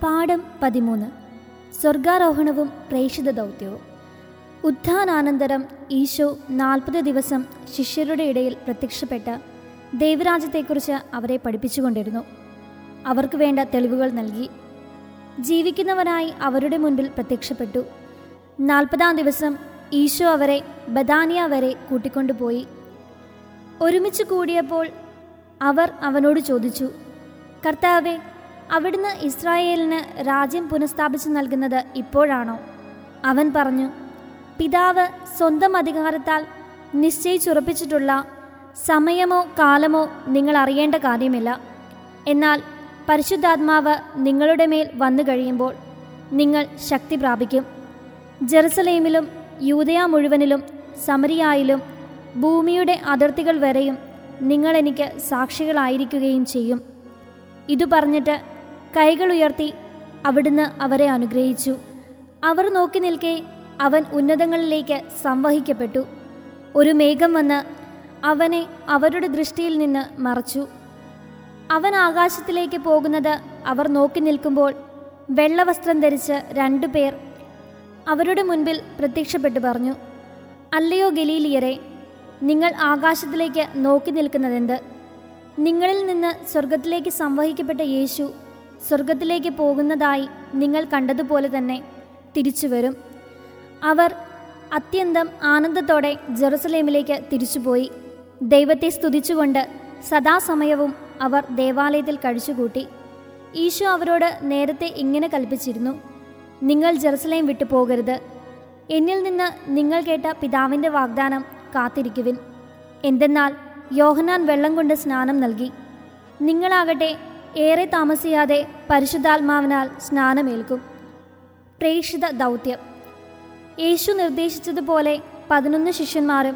പാഠം പതിമൂന്ന് സ്വർഗാരോഹണവും പ്രേക്ഷിത ദൗത്യവും ഉത്ഥാനാനന്തരം ഈശോ നാൽപ്പത് ദിവസം ശിഷ്യരുടെ ഇടയിൽ പ്രത്യക്ഷപ്പെട്ട് ദൈവരാജ്യത്തെക്കുറിച്ച് അവരെ പഠിപ്പിച്ചുകൊണ്ടിരുന്നു അവർക്ക് വേണ്ട തെളിവുകൾ നൽകി ജീവിക്കുന്നവരായി അവരുടെ മുൻപിൽ പ്രത്യക്ഷപ്പെട്ടു നാൽപ്പതാം ദിവസം ഈശോ അവരെ ബദാനിയ വരെ കൂട്ടിക്കൊണ്ടുപോയി ഒരുമിച്ച് കൂടിയപ്പോൾ അവർ അവനോട് ചോദിച്ചു കർത്താവെ അവിടുന്ന് ഇസ്രായേലിന് രാജ്യം പുനഃസ്ഥാപിച്ചു നൽകുന്നത് ഇപ്പോഴാണോ അവൻ പറഞ്ഞു പിതാവ് സ്വന്തം അധികാരത്താൽ നിശ്ചയിച്ചുറപ്പിച്ചിട്ടുള്ള സമയമോ കാലമോ നിങ്ങൾ അറിയേണ്ട കാര്യമില്ല എന്നാൽ പരിശുദ്ധാത്മാവ് നിങ്ങളുടെ മേൽ വന്നു കഴിയുമ്പോൾ നിങ്ങൾ ശക്തി പ്രാപിക്കും ജെറുസലേമിലും യൂതയ മുഴുവനിലും സമരിയായിലും ഭൂമിയുടെ അതിർത്തികൾ വരെയും നിങ്ങൾ എനിക്ക് സാക്ഷികളായിരിക്കുകയും ചെയ്യും ഇതു പറഞ്ഞിട്ട് കൈകൾ ഉയർത്തി അവിടുന്ന് അവരെ അനുഗ്രഹിച്ചു അവർ നോക്കി നിൽക്കെ അവൻ ഉന്നതങ്ങളിലേക്ക് സംവഹിക്കപ്പെട്ടു ഒരു മേഘം വന്ന് അവനെ അവരുടെ ദൃഷ്ടിയിൽ നിന്ന് മറച്ചു അവൻ ആകാശത്തിലേക്ക് പോകുന്നത് അവർ നോക്കി നിൽക്കുമ്പോൾ വെള്ളവസ്ത്രം ധരിച്ച് രണ്ടുപേർ അവരുടെ മുൻപിൽ പ്രത്യക്ഷപ്പെട്ടു പറഞ്ഞു അല്ലയോ ഗലീലിയരെ നിങ്ങൾ ആകാശത്തിലേക്ക് നോക്കി നിൽക്കുന്നതെന്ത് നിങ്ങളിൽ നിന്ന് സ്വർഗത്തിലേക്ക് സംവഹിക്കപ്പെട്ട യേശു സ്വർഗത്തിലേക്ക് പോകുന്നതായി നിങ്ങൾ കണ്ടതുപോലെ തന്നെ തിരിച്ചു വരും അവർ അത്യന്തം ആനന്ദത്തോടെ ജെറുസലേമിലേക്ക് തിരിച്ചുപോയി ദൈവത്തെ സ്തുതിച്ചുകൊണ്ട് സദാസമയവും അവർ ദേവാലയത്തിൽ കഴിച്ചുകൂട്ടി ഈശോ അവരോട് നേരത്തെ ഇങ്ങനെ കൽപ്പിച്ചിരുന്നു നിങ്ങൾ ജെറുസലേം വിട്ടു പോകരുത് എന്നിൽ നിന്ന് നിങ്ങൾ കേട്ട പിതാവിൻ്റെ വാഗ്ദാനം കാത്തിരിക്കുവിൻ എന്തെന്നാൽ യോഹനാൻ വെള്ളം കൊണ്ട് സ്നാനം നൽകി നിങ്ങളാകട്ടെ ഏറെ താമസിയാതെ പരിശുദ്ധാത്മാവിനാൽ സ്നാനമേൽക്കും പ്രേക്ഷിത ദൗത്യം യേശു നിർദ്ദേശിച്ചതുപോലെ പതിനൊന്ന് ശിഷ്യന്മാരും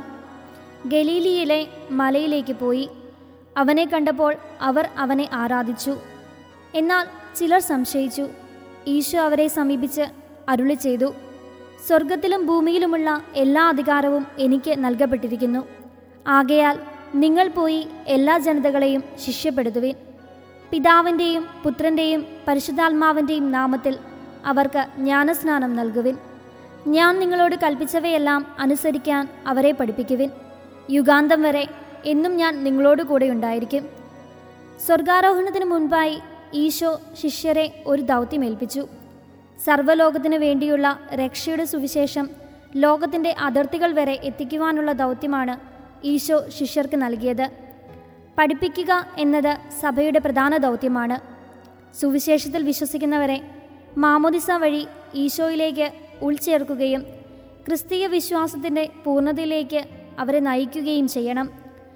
ഗലീലിയിലെ മലയിലേക്ക് പോയി അവനെ കണ്ടപ്പോൾ അവർ അവനെ ആരാധിച്ചു എന്നാൽ ചിലർ സംശയിച്ചു ഈശോ അവരെ സമീപിച്ച് അരുളി ചെയ്തു സ്വർഗത്തിലും ഭൂമിയിലുമുള്ള എല്ലാ അധികാരവും എനിക്ക് നൽകപ്പെട്ടിരിക്കുന്നു ആകയാൽ നിങ്ങൾ പോയി എല്ലാ ജനതകളെയും ശിഷ്യപ്പെടുത്തുവിൻ പിതാവിൻ്റെയും പുത്രൻ്റെയും പരിശുദ്ധാത്മാവിൻ്റെയും നാമത്തിൽ അവർക്ക് ജ്ഞാനസ്നാനം നൽകുവിൻ ഞാൻ നിങ്ങളോട് കൽപ്പിച്ചവയെല്ലാം അനുസരിക്കാൻ അവരെ പഠിപ്പിക്കുവിൻ യുഗാന്തം വരെ എന്നും ഞാൻ നിങ്ങളോട് കൂടെ ഉണ്ടായിരിക്കും സ്വർഗാരോഹണത്തിന് മുൻപായി ഈശോ ശിഷ്യരെ ഒരു ദൗത്യം ഏൽപ്പിച്ചു സർവ്വലോകത്തിനു വേണ്ടിയുള്ള രക്ഷയുടെ സുവിശേഷം ലോകത്തിൻ്റെ അതിർത്തികൾ വരെ എത്തിക്കുവാനുള്ള ദൗത്യമാണ് ഈശോ ശിഷ്യർക്ക് നൽകിയത് പഠിപ്പിക്കുക എന്നത് സഭയുടെ പ്രധാന ദൗത്യമാണ് സുവിശേഷത്തിൽ വിശ്വസിക്കുന്നവരെ മാമോദിസ വഴി ഈശോയിലേക്ക് ഉൾച്ചേർക്കുകയും ക്രിസ്തീയ വിശ്വാസത്തിൻ്റെ പൂർണ്ണതയിലേക്ക് അവരെ നയിക്കുകയും ചെയ്യണം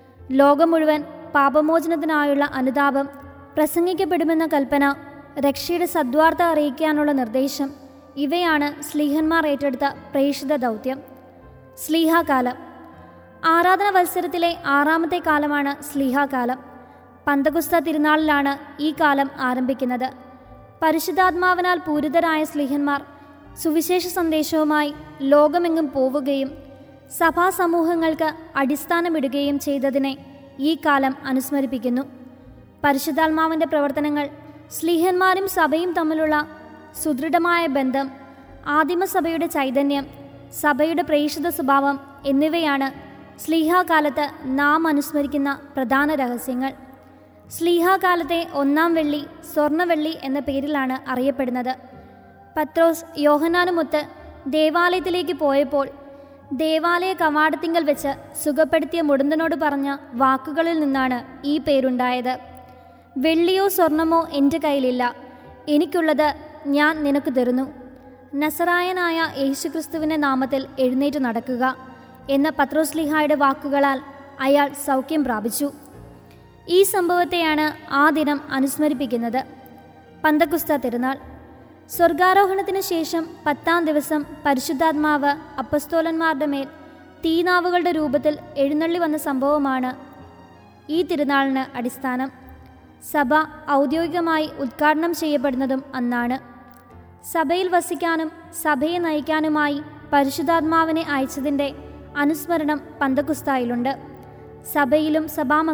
ലോകം മുഴുവൻ പാപമോചനത്തിനായുള്ള അനുതാപം പ്രസംഗിക്കപ്പെടുമെന്ന കൽപ്പന രക്ഷയുടെ സദ്വാർത്ത അറിയിക്കാനുള്ള നിർദ്ദേശം ഇവയാണ് സ്ലീഹന്മാർ ഏറ്റെടുത്ത പ്രേക്ഷിത ദൗത്യം സ്ലീഹാകാലം ആരാധന വത്സരത്തിലെ ആറാമത്തെ കാലമാണ് സ്ലീഹാകാലം പന്തകുസ്ത തിരുനാളിലാണ് ഈ കാലം ആരംഭിക്കുന്നത് പരിശുദ്ധാത്മാവിനാൽ പൂരിതരായ സ്ലീഹന്മാർ സുവിശേഷ സന്ദേശവുമായി ലോകമെങ്ങും പോവുകയും സഭാ സമൂഹങ്ങൾക്ക് അടിസ്ഥാനമിടുകയും ചെയ്തതിനെ ഈ കാലം അനുസ്മരിപ്പിക്കുന്നു പരിശുദ്ധാത്മാവിൻ്റെ പ്രവർത്തനങ്ങൾ സ്ലീഹന്മാരും സഭയും തമ്മിലുള്ള സുദൃഢമായ ബന്ധം ആദിമസഭയുടെ ചൈതന്യം സഭയുടെ പ്രേക്ഷിത സ്വഭാവം എന്നിവയാണ് സ്ലീഹാകാലത്ത് നാം അനുസ്മരിക്കുന്ന പ്രധാന രഹസ്യങ്ങൾ സ്ലീഹാകാലത്തെ ഒന്നാം വെള്ളി സ്വർണ്ണവെള്ളി എന്ന പേരിലാണ് അറിയപ്പെടുന്നത് പത്രോസ് യോഹനാനുമൊത്ത് ദേവാലയത്തിലേക്ക് പോയപ്പോൾ ദേവാലയ കവാടത്തിങ്കൽ വെച്ച് സുഖപ്പെടുത്തിയ മുടന്തനോട് പറഞ്ഞ വാക്കുകളിൽ നിന്നാണ് ഈ പേരുണ്ടായത് വെള്ളിയോ സ്വർണമോ എൻ്റെ കയ്യിലില്ല എനിക്കുള്ളത് ഞാൻ നിനക്ക് തരുന്നു നസറായനായ യേശുക്രിസ്തുവിൻ്റെ നാമത്തിൽ എഴുന്നേറ്റ് നടക്കുക എന്ന പത്രോസ്ലിഹായുടെ വാക്കുകളാൽ അയാൾ സൗഖ്യം പ്രാപിച്ചു ഈ സംഭവത്തെയാണ് ആ ദിനം അനുസ്മരിപ്പിക്കുന്നത് പന്തക്കുസ്ത തിരുനാൾ സ്വർഗാരോഹണത്തിന് ശേഷം പത്താം ദിവസം പരിശുദ്ധാത്മാവ് അപ്പസ്തോലന്മാരുടെ മേൽ തീനാവുകളുടെ രൂപത്തിൽ എഴുന്നള്ളി വന്ന സംഭവമാണ് ഈ തിരുനാളിന് അടിസ്ഥാനം സഭ ഔദ്യോഗികമായി ഉദ്ഘാടനം ചെയ്യപ്പെടുന്നതും അന്നാണ് സഭയിൽ വസിക്കാനും സഭയെ നയിക്കാനുമായി പരിശുദ്ധാത്മാവിനെ അയച്ചതിൻ്റെ അനുസ്മരണം പന്തക്കുസ്തായിലുണ്ട് സഭയിലും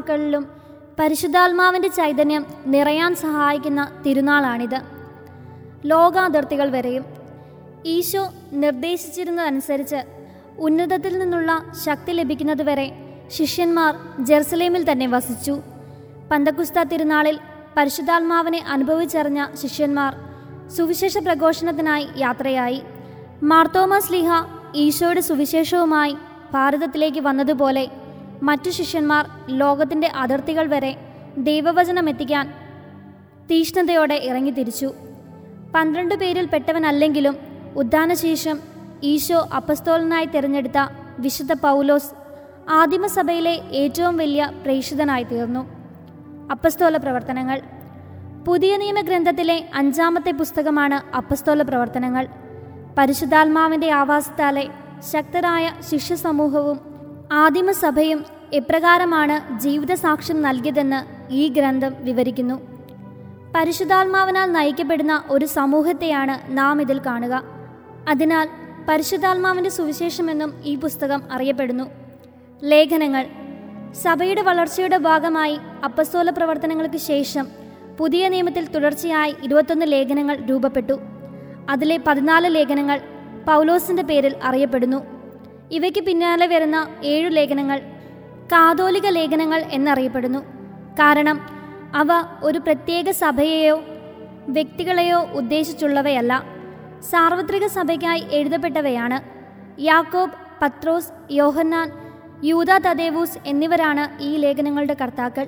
സഭാമക്കളിലും പരിശുദ്ധാത്മാവിൻ്റെ ചൈതന്യം നിറയാൻ സഹായിക്കുന്ന തിരുനാളാണിത് ലോകാതിർത്തികൾ വരെയും ഈശോ നിർദ്ദേശിച്ചിരുന്നതനുസരിച്ച് ഉന്നതത്തിൽ നിന്നുള്ള ശക്തി ലഭിക്കുന്നതുവരെ ശിഷ്യന്മാർ ജെറുസലേമിൽ തന്നെ വസിച്ചു പന്തക്കുസ്ത തിരുനാളിൽ പരിശുദ്ധാത്മാവിനെ അനുഭവിച്ചറിഞ്ഞ ശിഷ്യന്മാർ സുവിശേഷ പ്രഘോഷണത്തിനായി യാത്രയായി മാർത്തോമ സ്ലിഹ ഈശോയുടെ സുവിശേഷവുമായി ഭാരതത്തിലേക്ക് വന്നതുപോലെ മറ്റു ശിഷ്യന്മാർ ലോകത്തിൻ്റെ അതിർത്തികൾ വരെ ദൈവവചനം എത്തിക്കാൻ തീഷ്ണതയോടെ ഇറങ്ങിത്തിരിച്ചു പന്ത്രണ്ട് പേരിൽ പെട്ടവനല്ലെങ്കിലും ഉദ്ധാനശേഷം ഈശോ അപ്പസ്തോലനായി തിരഞ്ഞെടുത്ത വിശുദ്ധ പൗലോസ് ആദിമസഭയിലെ ഏറ്റവും വലിയ പ്രേക്ഷിതനായി തീർന്നു അപ്പസ്തോല പ്രവർത്തനങ്ങൾ പുതിയ നിയമഗ്രന്ഥത്തിലെ അഞ്ചാമത്തെ പുസ്തകമാണ് അപ്പസ്തോല പ്രവർത്തനങ്ങൾ പരിശുദ്ധാത്മാവിൻ്റെ ആവാസത്താലെ ശക്തരായ ശിഷ്യസമൂഹവും ആദിമസഭയും എപ്രകാരമാണ് ജീവിതസാക്ഷ്യം നൽകിയതെന്ന് ഈ ഗ്രന്ഥം വിവരിക്കുന്നു പരിശുദ്ധാത്മാവിനാൽ നയിക്കപ്പെടുന്ന ഒരു സമൂഹത്തെയാണ് നാം ഇതിൽ കാണുക അതിനാൽ പരിശുദ്ധാത്മാവിൻ്റെ സുവിശേഷമെന്നും ഈ പുസ്തകം അറിയപ്പെടുന്നു ലേഖനങ്ങൾ സഭയുടെ വളർച്ചയുടെ ഭാഗമായി അപ്പസ്തോല പ്രവർത്തനങ്ങൾക്ക് ശേഷം പുതിയ നിയമത്തിൽ തുടർച്ചയായി ഇരുപത്തൊന്ന് ലേഖനങ്ങൾ രൂപപ്പെട്ടു അതിലെ പതിനാല് ലേഖനങ്ങൾ പൗലോസിൻ്റെ പേരിൽ അറിയപ്പെടുന്നു ഇവയ്ക്ക് പിന്നാലെ വരുന്ന ഏഴു ലേഖനങ്ങൾ കാതോലിക ലേഖനങ്ങൾ എന്നറിയപ്പെടുന്നു കാരണം അവ ഒരു പ്രത്യേക സഭയെയോ വ്യക്തികളെയോ ഉദ്ദേശിച്ചുള്ളവയല്ല സാർവത്രിക സഭയ്ക്കായി എഴുതപ്പെട്ടവയാണ് യാക്കോബ് പത്രോസ് യോഹന്നാൻ യൂത തദേവൂസ് എന്നിവരാണ് ഈ ലേഖനങ്ങളുടെ കർത്താക്കൾ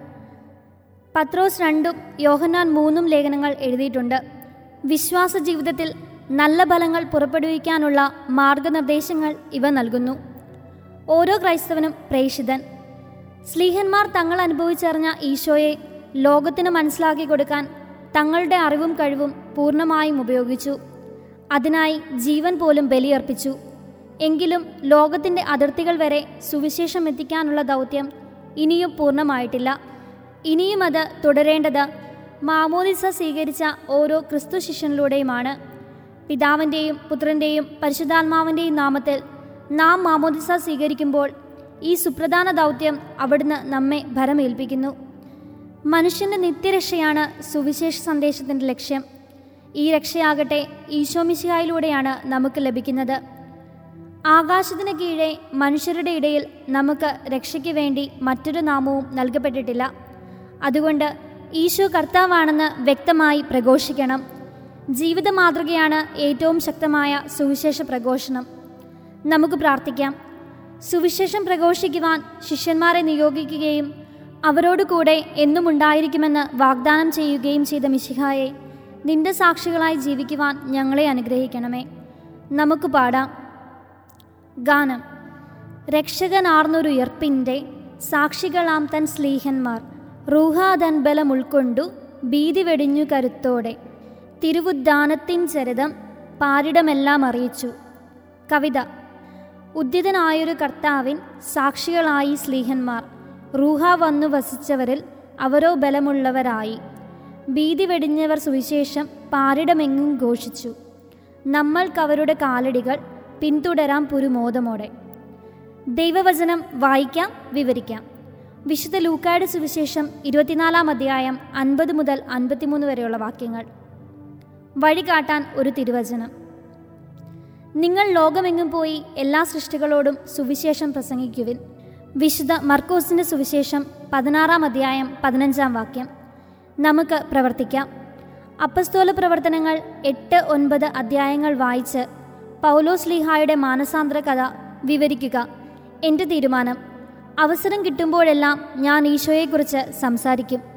പത്രോസ് രണ്ടും യോഹന്നാൻ മൂന്നും ലേഖനങ്ങൾ എഴുതിയിട്ടുണ്ട് വിശ്വാസ ജീവിതത്തിൽ നല്ല ഫലങ്ങൾ പുറപ്പെടുവിക്കാനുള്ള മാർഗനിർദ്ദേശങ്ങൾ ഇവ നൽകുന്നു ഓരോ ക്രൈസ്തവനും പ്രേഷിതൻ സ്ലീഹന്മാർ തങ്ങൾ അനുഭവിച്ചറിഞ്ഞ ഈശോയെ ലോകത്തിന് മനസ്സിലാക്കി കൊടുക്കാൻ തങ്ങളുടെ അറിവും കഴിവും പൂർണ്ണമായും ഉപയോഗിച്ചു അതിനായി ജീവൻ പോലും ബലിയർപ്പിച്ചു എങ്കിലും ലോകത്തിൻ്റെ അതിർത്തികൾ വരെ സുവിശേഷം എത്തിക്കാനുള്ള ദൗത്യം ഇനിയും പൂർണ്ണമായിട്ടില്ല ഇനിയും അത് തുടരേണ്ടത് മാമോദിസ സ്വീകരിച്ച ഓരോ ക്രിസ്തു ശിഷ്യനിലൂടെയുമാണ് പിതാവിൻ്റെയും പുത്രൻ്റെയും പരിശുദ്ധാത്മാവിൻ്റെയും നാമത്തിൽ നാം മാമോദിസ സ്വീകരിക്കുമ്പോൾ ഈ സുപ്രധാന ദൗത്യം അവിടുന്ന് നമ്മെ ഭരമേൽപ്പിക്കുന്നു മനുഷ്യൻ്റെ നിത്യരക്ഷയാണ് സുവിശേഷ സന്ദേശത്തിൻ്റെ ലക്ഷ്യം ഈ രക്ഷയാകട്ടെ ഈശോമിശിഹായിലൂടെയാണ് നമുക്ക് ലഭിക്കുന്നത് ആകാശത്തിന് കീഴെ മനുഷ്യരുടെ ഇടയിൽ നമുക്ക് രക്ഷയ്ക്ക് വേണ്ടി മറ്റൊരു നാമവും നൽകപ്പെട്ടിട്ടില്ല അതുകൊണ്ട് ഈശോ കർത്താവാണെന്ന് വ്യക്തമായി പ്രഘോഷിക്കണം ജീവിത മാതൃകയാണ് ഏറ്റവും ശക്തമായ സുവിശേഷ പ്രഘോഷണം നമുക്ക് പ്രാർത്ഥിക്കാം സുവിശേഷം പ്രഘോഷിക്കുവാൻ ശിഷ്യന്മാരെ നിയോഗിക്കുകയും അവരോട് കൂടെ എന്നും ഉണ്ടായിരിക്കുമെന്ന് വാഗ്ദാനം ചെയ്യുകയും ചെയ്ത മിശിഹായെ നിന്റെ സാക്ഷികളായി ജീവിക്കുവാൻ ഞങ്ങളെ അനുഗ്രഹിക്കണമേ നമുക്ക് പാടാം ഗാനം രക്ഷകനാർന്നൊരു ഉയർപ്പിൻ്റെ സാക്ഷികളാം തൻ സ്ലീഹന്മാർ റൂഹാതൻ ബലം ഉൾക്കൊണ്ടു ഭീതി വെടിഞ്ഞു കരുത്തോടെ തിരുവുദ്ദാനത്തിൻ ചരിതം പാരിടമെല്ലാം അറിയിച്ചു കവിത ഉദ്ധിതനായൊരു കർത്താവിൻ സാക്ഷികളായി സ്ലീഹന്മാർ റൂഹ വന്നു വസിച്ചവരിൽ അവരോ ബലമുള്ളവരായി ഭീതി വെടിഞ്ഞവർ സുവിശേഷം പാരിടമെങ്ങും ഘോഷിച്ചു നമ്മൾക്കവരുടെ കാലടികൾ പിന്തുടരാം പുരുമോദമോടെ ദൈവവചനം വായിക്കാം വിവരിക്കാം വിശുദ്ധ ലൂക്കായുടെ സുവിശേഷം ഇരുപത്തിനാലാം അധ്യായം അൻപത് മുതൽ അൻപത്തിമൂന്ന് വരെയുള്ള വാക്യങ്ങൾ വഴി കാട്ടാൻ ഒരു തിരുവചനം നിങ്ങൾ ലോകമെങ്ങും പോയി എല്ലാ സൃഷ്ടികളോടും സുവിശേഷം പ്രസംഗിക്കുവിൻ വിശുദ്ധ മർക്കോസിൻ്റെ സുവിശേഷം പതിനാറാം അധ്യായം പതിനഞ്ചാം വാക്യം നമുക്ക് പ്രവർത്തിക്കാം അപ്പസ്തോല പ്രവർത്തനങ്ങൾ എട്ട് ഒൻപത് അധ്യായങ്ങൾ വായിച്ച് പൗലോസ് ലീഹായുടെ മാനസാന്തര കഥ വിവരിക്കുക എൻ്റെ തീരുമാനം അവസരം കിട്ടുമ്പോഴെല്ലാം ഞാൻ ഈശോയെക്കുറിച്ച് സംസാരിക്കും